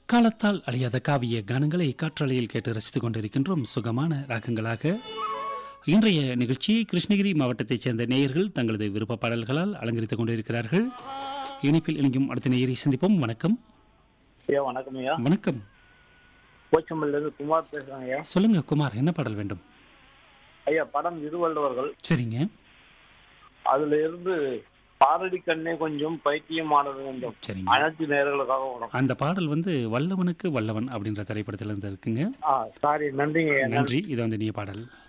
காலத்தால் அழியாத காவிய கானங்களை காற்றலையில் கேட்டு ரசித்துக் கொண்டிருக்கின்றோம் சுகமான ராகங்களாக இன்றைய நிகழ்ச்சியை கிருஷ்ணகிரி மாவட்டத்தைச் சேர்ந்த நேயர்கள் தங்களது விருப்ப பாடல்களால் அலங்கரித்துக் கொண்டிருக்கிறார்கள் இணைப்பில் இணையும் அடுத்த நேயரை சந்திப்போம் வணக்கம் ஐயா வணக்கம் ஐயா வணக்கம் போச்சம்பள்ளில இருந்து குமார் பேசுறேன் ஐயா சொல்லுங்க குமார் என்ன பாடல் வேண்டும் ஐயா படம் திருவள்ளுவர்கள் சரிங்க அதுல இருந்து பாரடி கண்ணே கொஞ்சம் பைத்தியமானது கொஞ்சம் சரிங்க அனைத்து நேர்களுக்காக வரும் அந்த பாடல் வந்து வல்லவனுக்கு வல்லவன் அப்படின்ற திரைப்படத்துல இருந்து இருக்குங்க ஆ சாரி நன்றிங்க ஐயா நன்றி இது வந்து நீ பாடல்